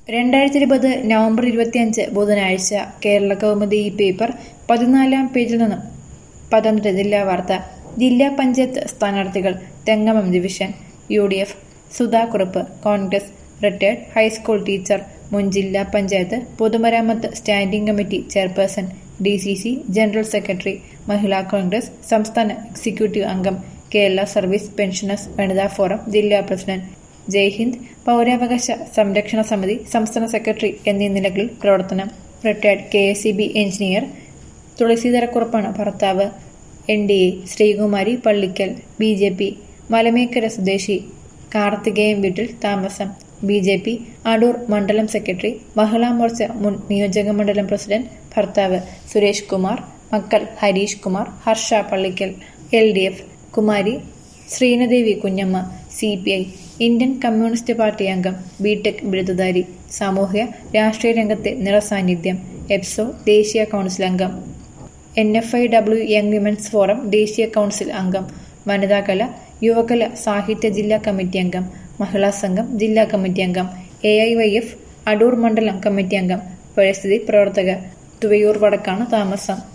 രണ്ടായിരത്തി ഇരുപത് നവംബർ ഇരുപത്തിയഞ്ച് ബുധനാഴ്ച കേരള കൗമുദി ഈ പേപ്പർ പതിനാലാം പേജിൽ നിന്നും പത്തനംതിട്ട ജില്ലാ വാർത്ത ജില്ലാ പഞ്ചായത്ത് സ്ഥാനാർത്ഥികൾ Thengamam division U D F Sudhakurup Congress retired high school teacher മുൻ ജില്ലാ പഞ്ചായത്ത് പൊതുമരാമത്ത് standing committee chairperson D C C general secretary Mahila Congress സംസ്ഥാന എക്സിക്യൂട്ടീവ് അംഗം കേരള സർവീസ് പെൻഷനേഴ്സ് വനിതാ ഫോറം ജില്ലാ പ്രസിഡന്റ് ജയ്ഹിന്ദ് പൗരാവകാശ സംരക്ഷണ സമിതി സംസ്ഥാന സെക്രട്ടറി എന്നീ നിലകളിൽ പ്രവർത്തനം retired K S C B engineer തുളസീധരക്കുറുപ്പാണ് ഭർത്താവ് N D A Sreekumari Pallikkal B J P Malamekkara സ്വദേശി കാർത്തികേയൻ വീട്ടിൽ താമസം ബി ജെ പി അടൂർ മണ്ഡലം സെക്രട്ടറി മഹിളാ മോർച്ച മുൻ നിയോജക മണ്ഡലം പ്രസിഡന്റ് ഭർത്താവ് സുരേഷ് കുമാർ മക്കൾ Harish Kumar Harsha Pallikkal L D F Kumari Sreenadevi Kunjamma C P I Indian communist party അംഗം ബിടെക് ബിരുദധാരി സാമൂഹ്യ രാഷ്ട്രീയ രംഗത്തെ നിറസാന്നിധ്യം എപ്സോ ദേശീയ കൗൺസിൽ അംഗം N F I W young women's forum ദേശീയ കൗൺസിൽ അംഗം വനിതാകല യുവകല സാഹിത്യ ജില്ലാ കമ്മിറ്റി അംഗം മഹിളാ സംഘം ജില്ലാ കമ്മിറ്റി അംഗം A I Y F Adoor മണ്ഡലം കമ്മിറ്റി അംഗം പരിസ്ഥിതി പ്രവർത്തക തുവയൂർ വടക്കാണ് താമസം